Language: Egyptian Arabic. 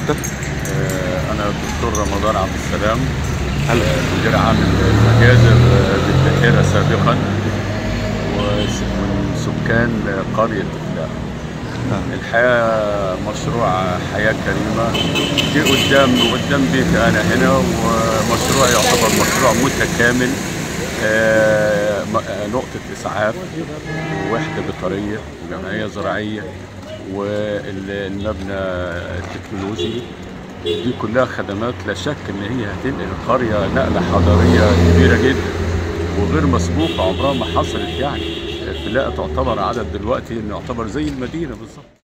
حضرتك؟ آه، أنا الدكتور رمضان عبد السلام هلا آه، مدير عام المجازر آه، بالبحيرة سابقا ومن سكان قرية إفلاء الحياة مشروع حياة كريمة جه قدام قدام بيتي أنا هنا ومشروع يعتبر مشروع متكامل آه، م- آه، نقطة إسعاف ووحدة بيطرية وجمعية زراعية والمبنى التكنولوجي دي كلها خدمات لا شك ان هي هتنقل القريه نقله حضاريه كبيره جدا وغير مسبوقه عمرها ما حصلت يعني فلاقه تعتبر عدد دلوقتي انه يعتبر زي المدينه بالظبط